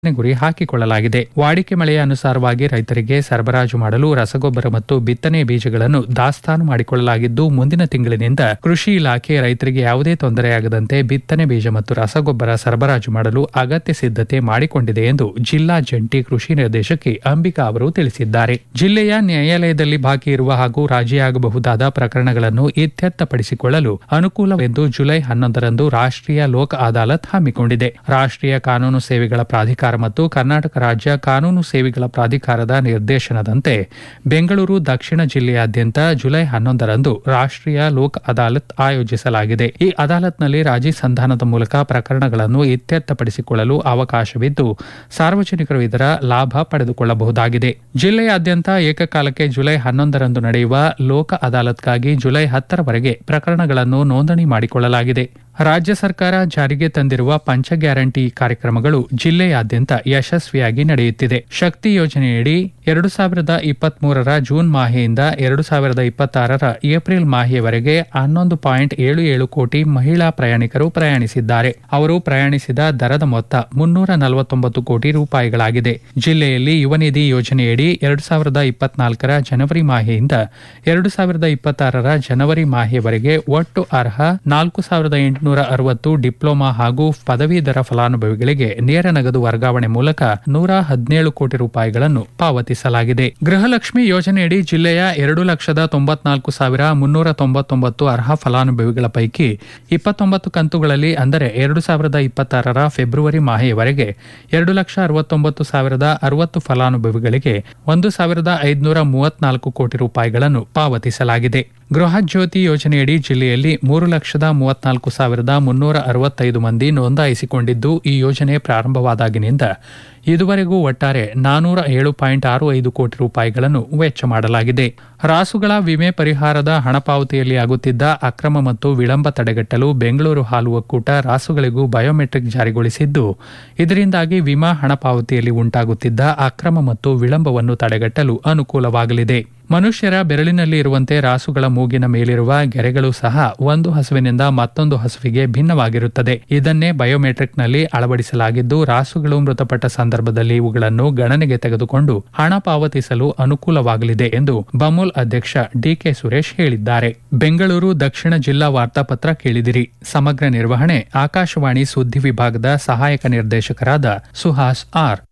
ಗುರಿ ಹಾಕಿಕೊಳ್ಳಲಾಗಿದೆ ವಾಡಿಕೆ ಮಳೆಯ ಅನುಸಾರವಾಗಿ ರೈತರಿಗೆ ಸರಬರಾಜು ಮಾಡಲು ರಸಗೊಬ್ಬರ ಮತ್ತು ಬಿತ್ತನೆ ಬೀಜಗಳನ್ನು ದಾಸ್ತಾನು ಮಾಡಿಕೊಳ್ಳಲಾಗಿದ್ದು ಮುಂದಿನ ತಿಂಗಳಿನಿಂದ ಕೃಷಿ ಇಲಾಖೆ ರೈತರಿಗೆ ಯಾವುದೇ ತೊಂದರೆಯಾಗದಂತೆ ಬಿತ್ತನೆ ಬೀಜ ಮತ್ತು ರಸಗೊಬ್ಬರ ಸರಬರಾಜು ಮಾಡಲು ಅಗತ್ಯ ಸಿದ್ಧತೆ ಮಾಡಿಕೊಂಡಿದೆ ಎಂದು ಜಿಲ್ಲಾ ಜಂಟಿ ಕೃಷಿ ನಿರ್ದೇಶಕಿ ಅಂಬಿಕಾ ಅವರು ತಿಳಿಸಿದ್ದಾರೆ ಜಿಲ್ಲೆಯ ನ್ಯಾಯಾಲಯದಲ್ಲಿ ಬಾಕಿ ಇರುವ ಹಾಗೂ ರಾಜಿಯಾಗಬಹುದಾದ ಪ್ರಕರಣಗಳನ್ನು ಇತ್ಯರ್ಥಪಡಿಸಿಕೊಳ್ಳಲು ಅನುಕೂಲವೆಂದು ಜುಲೈ ಹನ್ನೊಂದರಂದು ರಾಷ್ಟ್ರೀಯ ಲೋಕ್ ಅದಾಲತ್ ಹಮ್ಮಿಕೊಂಡಿದೆ ರಾಷ್ಟ್ರೀಯ ಕಾನೂನು ಸೇವೆಗಳ ಪ್ರಾಧಿಕಾರ ಮತ್ತು ಕರ್ನಾಟಕ ರಾಜ್ಯ ಕಾನೂನು ಸೇವೆಗಳ ಪ್ರಾಧಿಕಾರದ ನಿರ್ದೇಶನದಂತೆ ಬೆಂಗಳೂರು ದಕ್ಷಿಣ ಜಿಲ್ಲೆಯಾದ್ಯಂತ ಜುಲೈ ಹನ್ನೊಂದರಂದು ರಾಷ್ಟ್ರೀಯ ಲೋಕ್ ಅದಾಲತ್ ಆಯೋಜಿಸಲಾಗಿದೆ ಈ ಅದಾಲತ್ನಲ್ಲಿ ರಾಜಿ ಸಂಧಾನದ ಮೂಲಕ ಪ್ರಕರಣಗಳನ್ನು ಇತ್ಯರ್ಥಪಡಿಸಿಕೊಳ್ಳಲು ಅವಕಾಶವಿದ್ದು ಸಾರ್ವಜನಿಕರು ಇದರ ಲಾಭ ಪಡೆದುಕೊಳ್ಳಬಹುದಾಗಿದೆ ಜಿಲ್ಲೆಯಾದ್ಯಂತ ಏಕಕಾಲಕ್ಕೆ ಜುಲೈ ಹನ್ನೊಂದರಂದು ನಡೆಯುವ ಲೋಕ ಅದಾಲತ್ಗಾಗಿ ಜುಲೈ ಹತ್ತರವರೆಗೆ ಪ್ರಕರಣಗಳನ್ನು ನೋಂದಣಿ ಮಾಡಿಕೊಳ್ಳಲಾಗಿದೆ ರಾಜ್ಯ ಸರ್ಕಾರ ಜಾರಿಗೆ ತಂದಿರುವ ಪಂಚ ಗ್ಯಾರಂಟಿ ಕಾರ್ಯಕ್ರಮಗಳು ಜಿಲ್ಲೆಯಾದ್ಯಂತ ಯಶಸ್ವಿಯಾಗಿ ನಡೆಯುತ್ತಿದೆ ಶಕ್ತಿ ಯೋಜನೆಯಡಿ ಎರಡು ಸಾವಿರದ ಇಪ್ಪತ್ಮೂರರ ಜೂನ್ ಮಾಹೆಯಿಂದ ಎರಡು ಸಾವಿರದ ಇಪ್ಪತ್ತಾರರ ಏಪ್ರಿಲ್ ಮಾಹೆಯವರೆಗೆ ಹನ್ನೊಂದು ಪಾಯಿಂಟ್ ಏಳು ಏಳು ಕೋಟಿ ಮಹಿಳಾ ಪ್ರಯಾಣಿಕರು ಪ್ರಯಾಣಿಸಿದ್ದಾರೆ ಅವರು ಪ್ರಯಾಣಿಸಿದ ದರದ ಮೊತ್ತ ಮುನ್ನೂರ ನಲವತ್ತೊಂಬತ್ತು ಕೋಟಿ ರೂಪಾಯಿಗಳಾಗಿದೆ ಜಿಲ್ಲೆಯಲ್ಲಿ ಯುವ ನಿಧಿ ಯೋಜನೆಯಡಿ ಎರಡು ಸಾವಿರದ ಇಪ್ಪತ್ನಾಲ್ಕರ ಜನವರಿ ಮಾಹೆಯಿಂದ ಎರಡು ಸಾವಿರದ ಇಪ್ಪತ್ತಾರರ ಜನವರಿ ಮಾಹೆಯವರೆಗೆ ಒಟ್ಟು ಅರ್ಹ ನಾಲ್ಕು ಸಾವಿರದ ಎಂಟುನೂರ ಅರವತ್ತು ಡಿಪ್ಲೊಮಾ ಹಾಗೂ ಪದವೀಧರ ಫಲಾನುಭವಿಗಳಿಗೆ ನೇರ ನಗದು ವರ್ಗಾವಣೆ ಮೂಲಕ ನೂರ ಹದಿನೇಳು ಕೋಟಿ ರೂಪಾಯಿಗಳನ್ನು ಪಾವತಿಸಲಾಗಿದೆ ಗೃಹಲಕ್ಷ್ಮಿ ಯೋಜನೆಯಡಿ ಜಿಲ್ಲೆಯ ಎರಡು ಲಕ್ಷದ ತೊಂಬತ್ನಾಲ್ಕು ಸಾವಿರ ಮುನ್ನೂರ ತೊಂಬತ್ತೊಂಬತ್ತು ಅರ್ಹ ಫಲಾನುಭವಿಗಳ ಪೈಕಿ ಇಪ್ಪತ್ತೊಂಬತ್ತು ಕಂತುಗಳಲ್ಲಿ ಅಂದರೆ ಎರಡು ಸಾವಿರದ ಇಪ್ಪತ್ತಾರರ ಫೆಬ್ರವರಿ ಮಾಹೆಯವರೆಗೆ ಎರಡು ಲಕ್ಷ ಅರವತ್ತೊಂಬತ್ತು ಸಾವಿರದ ಅರವತ್ತು ಫಲಾನುಭವಿಗಳಿಗೆ ಒಂದು ಸಾವಿರದ ಐದುನೂರ ಮೂವತ್ನಾಲ್ಕು ಕೋಟಿ ರೂಪಾಯಿಗಳನ್ನು ಪಾವತಿಸಲಾಗಿದೆ ಗೃಹ ಜ್ಯೋತಿ ಯೋಜನೆಯಡಿ ಜಿಲ್ಲೆಯಲ್ಲಿ ಮೂರು ಲಕ್ಷದ ಮೂವತ್ನಾಲ್ಕು ಸಾವಿರದ ಮುನ್ನೂರ ಅರವತ್ತೈದು ಮಂದಿ ನೋಂದಾಯಿಸಿಕೊಂಡಿದ್ದು ಈ ಯೋಜನೆ ಪ್ರಾರಂಭವಾದಾಗಿನಿಂದ ಇದುವರೆಗೂ ಒಟ್ಟಾರೆ ನಾನೂರ ಏಳು ಪಾಯಿಂಟ್ ಆರು ಐದು ಕೋಟಿ ರೂಪಾಯಿಗಳನ್ನು ವೆಚ್ಚ ಮಾಡಲಾಗಿದೆ ರಾಸುಗಳ ವಿಮೆ ಪರಿಹಾರದ ಹಣ ಪಾವತಿಯಲ್ಲಿ ಆಗುತ್ತಿದ್ದ ಅಕ್ರಮ ಮತ್ತು ವಿಳಂಬ ತಡೆಗಟ್ಟಲು ಬೆಂಗಳೂರು ಹಾಲು ಒಕ್ಕೂಟ ರಾಸುಗಳಿಗೂ ಬಯೋಮೆಟ್ರಿಕ್ ಜಾರಿಗೊಳಿಸಿದ್ದು ಇದರಿಂದಾಗಿ ವಿಮಾ ಹಣ ಪಾವತಿಯಲ್ಲಿ ಉಂಟಾಗುತ್ತಿದ್ದ ಅಕ್ರಮ ಮತ್ತು ವಿಳಂಬವನ್ನು ತಡೆಗಟ್ಟಲು ಅನುಕೂಲವಾಗಲಿದೆ ಮನುಷ್ಯರ ಬೆರಳಿನಲ್ಲಿ ಇರುವಂತೆ ರಾಸುಗಳ ಮೂಗಿನ ಮೇಲಿರುವ ಗೆರೆಗಳು ಸಹ ಒಂದು ಹಸುವಿನಿಂದ ಮತ್ತೊಂದು ಹಸುವಿಗೆ ಭಿನ್ನವಾಗಿರುತ್ತದೆ ಇದನ್ನೇ ಬಯೋಮೆಟ್ರಿಕ್ನಲ್ಲಿ ಅಳವಡಿಸಲಾಗಿದ್ದು ರಾಸುಗಳು ಮೃತಪಟ್ಟ ಸಂದರ್ಭದಲ್ಲಿ ಇವುಗಳನ್ನು ಗಣನೆಗೆ ತೆಗೆದುಕೊಂಡು ಹಣ ಪಾವತಿಸಲು ಅನುಕೂಲವಾಗಲಿದೆ ಎಂದು ಬಮೂಲ್ ಅಧ್ಯಕ್ಷ ಡಿಕೆ ಸುರೇಶ್ ಹೇಳಿದ್ದಾರೆ ಬೆಂಗಳೂರು ದಕ್ಷಿಣ ಜಿಲ್ಲಾ ವಾರ್ತಾಪತ್ರ ಕೇಳಿದಿರಿ ಸಮಗ್ರ ನಿರ್ವಹಣೆ ಆಕಾಶವಾಣಿ ಸುದ್ದಿ ವಿಭಾಗದ ಸಹಾಯಕ ನಿರ್ದೇಶಕರಾದ ಸುಹಾಸ್ ಆರ್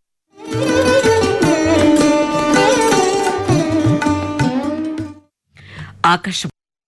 ಆಕಾಶ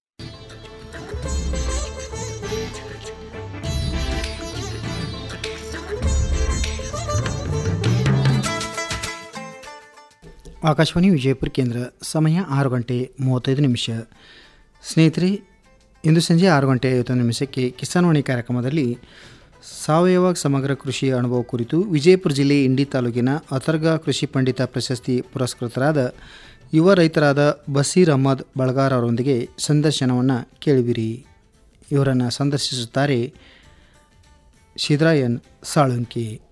ಆಕಾಶವಾಣಿ ವಿಜಯಪುರ ಕೇಂದ್ರ ಸಮಯ ಆರು ಗಂಟೆ ಮೂವತ್ತೈದು ನಿಮಿಷ ಸ್ನೇಹಿತರೆ ಇಂದು ಸಂಜೆ ಆರು ಗಂಟೆ ಐವತ್ತೊಂದು ನಿಮಿಷಕ್ಕೆ ಕಿಸಾನ್ವಾಣಿ ಕಾರ್ಯಕ್ರಮದಲ್ಲಿ ಸಾವಯವ ಸಮಗ್ರ ಕೃಷಿ ಅನುಭವ ಕುರಿತು ವಿಜಯಪುರ ಜಿಲ್ಲೆ ಇಂಡಿ ತಾಲೂಕಿನ ಅತರ್ಗ ಕೃಷಿ ಪಂಡಿತ ಪ್ರಶಸ್ತಿ ಪುರಸ್ಕೃತರಾದ ಯುವ ರೈತರಾದ ಬಸೀರ್ ಅಹಮದ್ ಬಳಗಾರ್ ಅವರೊಂದಿಗೆ ಸಂದರ್ಶನವನ್ನು ಕೇಳಿಬಿರಿ ಇವರನ್ನು ಸಂದರ್ಶಿಸುತ್ತಾರೆ ಶಿದ್ರಾಯನ್ ಸಾಳುಂಕಿ